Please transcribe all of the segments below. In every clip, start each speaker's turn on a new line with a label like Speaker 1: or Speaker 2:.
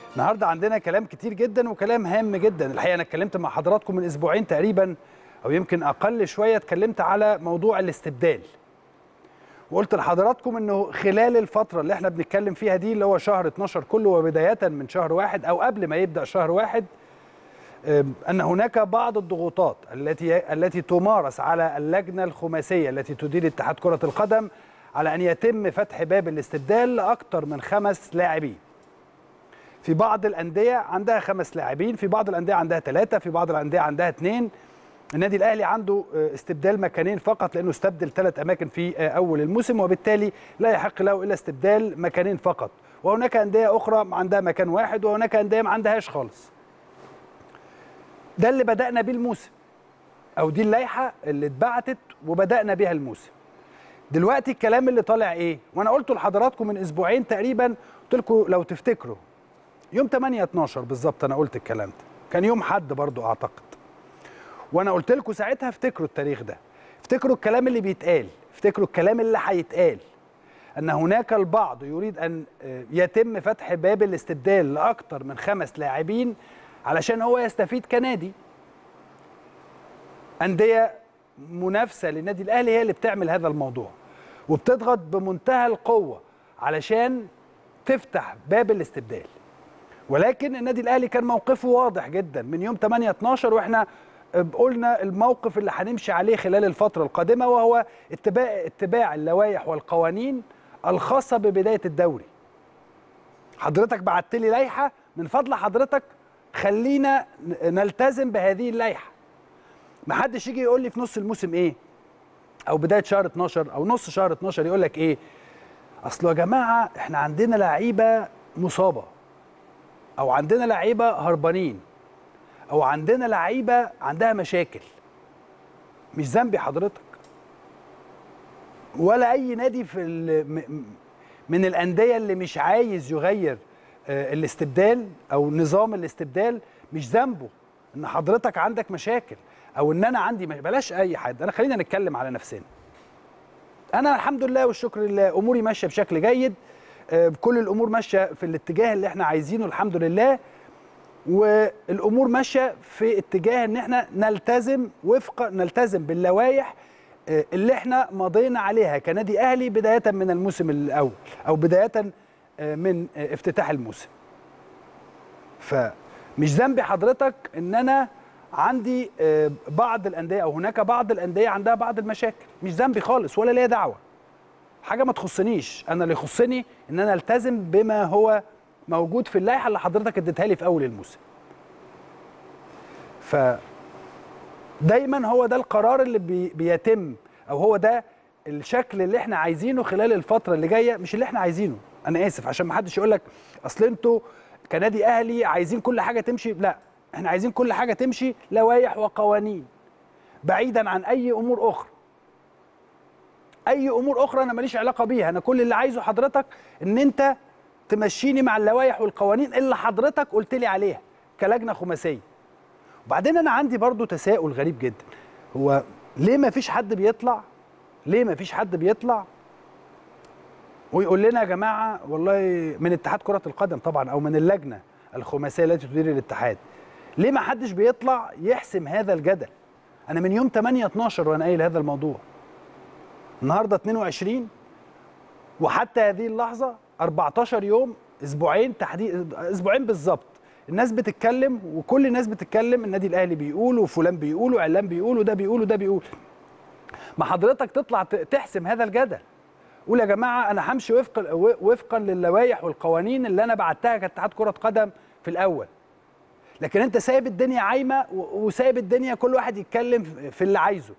Speaker 1: النهارده عندنا كلام كتير جدا وكلام هام جدا الحقيقه انا اتكلمت مع حضراتكم من اسبوعين تقريبا او يمكن اقل شويه اتكلمت على موضوع الاستبدال وقلت لحضراتكم انه خلال الفتره اللي احنا بنتكلم فيها دي اللي هو شهر 12 كله وبدايه من شهر واحد او قبل ما يبدا شهر واحد ان هناك بعض الضغوطات التي التي تمارس على اللجنه الخماسيه التي تدير اتحاد كره القدم على ان يتم فتح باب الاستبدال لاكثر من خمس لاعبين. في بعض الانديه عندها خمس لاعبين، في بعض الانديه عندها ثلاثه، في بعض الانديه عندها اثنين. النادي الاهلي عنده استبدال مكانين فقط لانه استبدل ثلاث اماكن في اول الموسم وبالتالي لا يحق له الا استبدال مكانين فقط. وهناك انديه اخرى عندها مكان واحد وهناك انديه ما عندهاش خالص. ده اللي بدأنا بيه الموسم أو دي اللائحة اللي اتبعتت وبدأنا بيها الموسم دلوقتي الكلام اللي طالع إيه وأنا قلته لحضراتكم من أسبوعين تقريبا قلت لكم لو تفتكروا يوم 8 12 بالظبط أنا قلت الكلام ده كان يوم حد برضو أعتقد وأنا قلت لكم ساعتها افتكروا التاريخ ده افتكروا الكلام اللي بيتقال افتكروا الكلام اللي هيتقال أن هناك البعض يريد أن يتم فتح باب الاستبدال لأكثر من خمس لاعبين علشان هو يستفيد كنادي أندية منافسة للنادي الأهلي هي اللي بتعمل هذا الموضوع وبتضغط بمنتهى القوة علشان تفتح باب الاستبدال ولكن النادي الأهلي كان موقفه واضح جدا من يوم 8 12 واحنا قلنا الموقف اللي هنمشي عليه خلال الفترة القادمة وهو اتباع اتباع اللوائح والقوانين الخاصة ببداية الدوري حضرتك بعت لي لائحة من فضل حضرتك خلينا نلتزم بهذه اللائحه ما حدش يجي يقول لي في نص الموسم ايه او بدايه شهر 12 او نص شهر 12 يقول لك ايه اصل يا جماعه احنا عندنا لعيبه مصابه او عندنا لعيبه هربانين او عندنا لعيبه عندها مشاكل مش ذنبي حضرتك ولا اي نادي في من الانديه اللي مش عايز يغير الاستبدال او نظام الاستبدال مش ذنبه ان حضرتك عندك مشاكل او ان انا عندي مش... بلاش اي حد انا خلينا نتكلم على نفسنا انا الحمد لله والشكر لله اموري ماشيه بشكل جيد كل الامور ماشيه في الاتجاه اللي احنا عايزينه الحمد لله والامور ماشيه في اتجاه ان احنا نلتزم وفق نلتزم باللوائح اللي احنا مضينا عليها كنادي اهلي بدايه من الموسم الاول او بدايه من افتتاح الموسم فمش ذنبي حضرتك ان انا عندي بعض الانديه او هناك بعض الانديه عندها بعض المشاكل مش ذنبي خالص ولا ليا دعوه حاجه ما تخصنيش انا اللي يخصني ان انا التزم بما هو موجود في اللائحه اللي حضرتك اديتها لي في اول الموسم ف دايما هو ده القرار اللي بي بيتم او هو ده الشكل اللي احنا عايزينه خلال الفتره اللي جايه مش اللي احنا عايزينه انا اسف عشان ما حدش يقول لك اصل انتوا كنادي اهلي عايزين كل حاجه تمشي لا احنا عايزين كل حاجه تمشي لوائح وقوانين بعيدا عن اي امور اخرى اي امور اخرى انا ماليش علاقه بيها انا كل اللي عايزه حضرتك ان انت تمشيني مع اللوائح والقوانين اللي حضرتك قلت لي عليها كلجنه خماسيه وبعدين انا عندي برضو تساؤل غريب جدا هو ليه ما فيش حد بيطلع ليه ما فيش حد بيطلع ويقول لنا يا جماعه والله من اتحاد كره القدم طبعا او من اللجنه الخماسيه التي تدير الاتحاد ليه ما حدش بيطلع يحسم هذا الجدل انا من يوم 8 12 وانا قايل هذا الموضوع النهارده 22 وحتى هذه اللحظه 14 يوم اسبوعين تحديد اسبوعين بالظبط الناس بتتكلم وكل الناس بتتكلم النادي الاهلي بيقول وفلان بيقول واعلام بيقول وده بيقول وده بيقول ما حضرتك تطلع تحسم هذا الجدل قول يا جماعه انا همشي وفقا وفقا للوائح والقوانين اللي انا بعتها كاتحاد كره قدم في الاول لكن انت سايب الدنيا عايمه وسايب الدنيا كل واحد يتكلم في اللي عايزه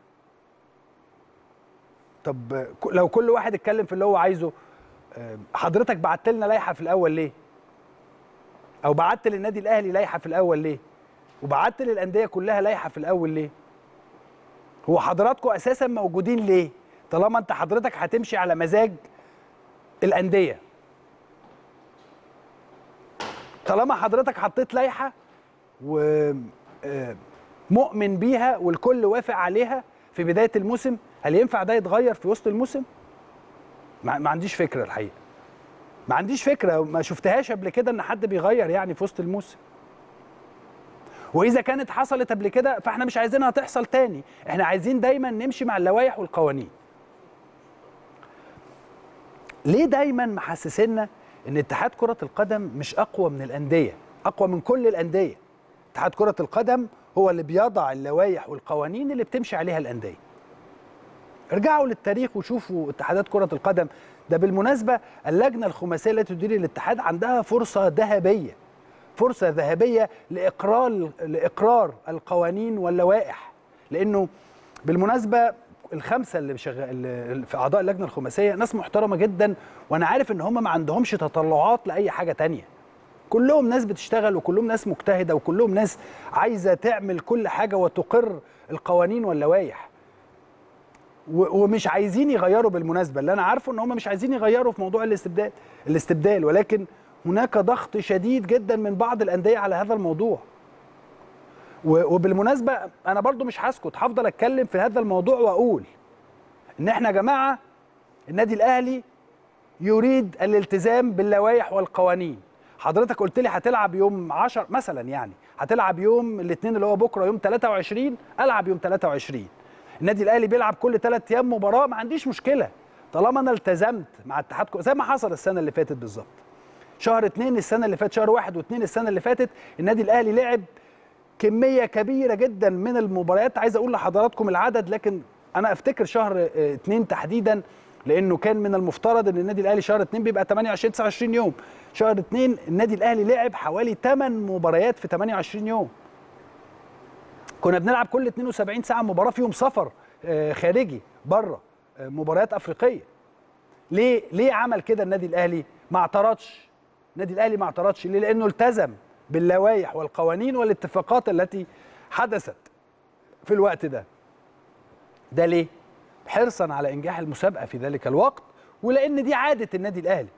Speaker 1: طب لو كل واحد اتكلم في اللي هو عايزه حضرتك بعت لنا لائحه في الاول ليه او بعت للنادي الاهلي لائحه في الاول ليه وبعت للانديه كلها لائحه في الاول ليه هو حضراتكم اساسا موجودين ليه طالما انت حضرتك هتمشي على مزاج الانديه طالما حضرتك حطيت لائحه ومؤمن بيها والكل وافق عليها في بدايه الموسم هل ينفع ده يتغير في وسط الموسم ما عنديش فكره الحقيقه ما عنديش فكره ما شفتهاش قبل كده ان حد بيغير يعني في وسط الموسم واذا كانت حصلت قبل كده فاحنا مش عايزينها تحصل تاني احنا عايزين دايما نمشي مع اللوائح والقوانين ليه دايما محسسنا ان اتحاد كره القدم مش اقوى من الانديه اقوى من كل الانديه اتحاد كره القدم هو اللي بيضع اللوائح والقوانين اللي بتمشي عليها الانديه ارجعوا للتاريخ وشوفوا اتحادات كره القدم ده بالمناسبه اللجنه الخماسيه التي تدير الاتحاد عندها فرصه ذهبيه فرصه ذهبيه لاقرار لاقرار القوانين واللوائح لانه بالمناسبه الخمسه اللي شغال في اعضاء اللجنه الخماسيه ناس محترمه جدا وانا عارف ان هم ما عندهمش تطلعات لاي حاجه تانية كلهم ناس بتشتغل وكلهم ناس مجتهده وكلهم ناس عايزه تعمل كل حاجه وتقر القوانين واللوائح ومش عايزين يغيروا بالمناسبه اللي انا عارفه ان هم مش عايزين يغيروا في موضوع الاستبدال الاستبدال ولكن هناك ضغط شديد جدا من بعض الانديه على هذا الموضوع وبالمناسبه انا برضو مش هسكت هفضل اتكلم في هذا الموضوع واقول ان احنا يا جماعه النادي الاهلي يريد الالتزام باللوائح والقوانين حضرتك قلت لي هتلعب يوم 10 مثلا يعني هتلعب يوم الاثنين اللي هو بكره يوم 23 العب يوم 23 النادي الاهلي بيلعب كل ثلاث ايام مباراه ما عنديش مشكله طالما انا التزمت مع اتحاد زي ما حصل السنه اللي فاتت بالظبط شهر اثنين السنه اللي فاتت شهر واحد واثنين السنه اللي فاتت النادي الاهلي لعب كميه كبيره جدا من المباريات عايز اقول لحضراتكم العدد لكن انا افتكر شهر اثنين تحديدا لانه كان من المفترض ان النادي الاهلي شهر اثنين بيبقى 28 29 يوم شهر اثنين النادي الاهلي لعب حوالي 8 مباريات في 28 يوم كنا بنلعب كل 72 ساعه مباراه فيهم سفر خارجي بره مباريات افريقيه ليه ليه عمل كده النادي الاهلي ما اعترضش النادي الاهلي ما اعترضش ليه لانه التزم باللوائح والقوانين والاتفاقات التي حدثت في الوقت ده ده ليه حرصا على انجاح المسابقه في ذلك الوقت ولان دي عاده النادي الاهلي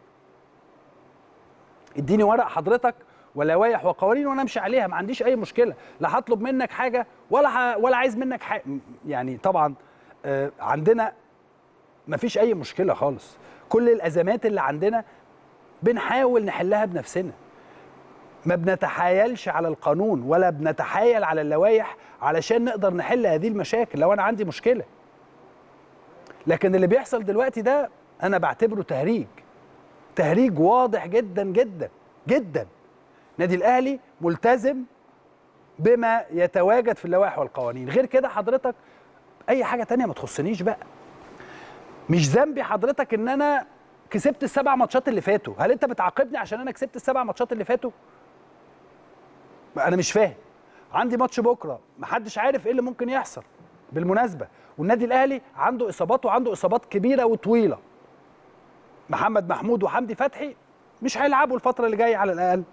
Speaker 1: اديني ورق حضرتك ولوائح وقوانين وانا امشي عليها ما عنديش اي مشكله لا هطلب منك حاجه ولا ح... ولا عايز منك حاجه يعني طبعا آه عندنا ما فيش اي مشكله خالص كل الازمات اللي عندنا بنحاول نحلها بنفسنا ما بنتحايلش على القانون ولا بنتحايل على اللوائح علشان نقدر نحل هذه المشاكل لو انا عندي مشكله لكن اللي بيحصل دلوقتي ده انا بعتبره تهريج تهريج واضح جدا جدا جدا نادي الاهلي ملتزم بما يتواجد في اللوائح والقوانين غير كده حضرتك اي حاجه تانية ما تخصنيش بقى مش ذنبي حضرتك ان انا كسبت السبع ماتشات اللي فاتوا هل انت بتعاقبني عشان انا كسبت السبع ماتشات اللي فاتوا انا مش فاهم عندي ماتش بكره محدش عارف ايه اللي ممكن يحصل بالمناسبه والنادي الاهلي عنده اصابات وعنده اصابات كبيره وطويله محمد محمود وحمدي فتحي مش هيلعبوا الفتره اللي جايه على الاقل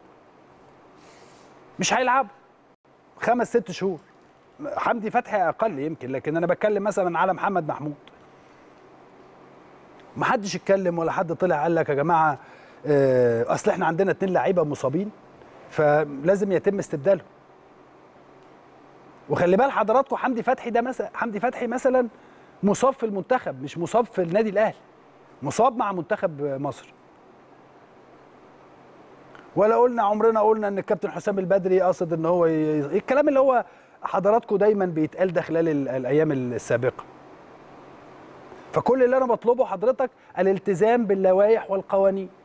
Speaker 1: مش هيلعبوا خمس ست شهور حمدي فتحي اقل يمكن لكن انا بتكلم مثلا على محمد محمود ما حدش اتكلم ولا حد طلع قال لك يا جماعه اصل احنا عندنا اتنين لعيبه مصابين فلازم يتم استبدالهم وخلي بال حضراتكم حمدي فتحي ده مثلا حمدي فتحي مثلا مصاب في المنتخب مش مصاب في النادي الاهلي مصاب مع منتخب مصر ولا قلنا عمرنا قلنا ان الكابتن حسام البدري قصد ان هو ي... الكلام اللي هو حضراتكم دايما بيتقال ده خلال ال... الايام السابقه فكل اللي انا بطلبه حضرتك الالتزام باللوائح والقوانين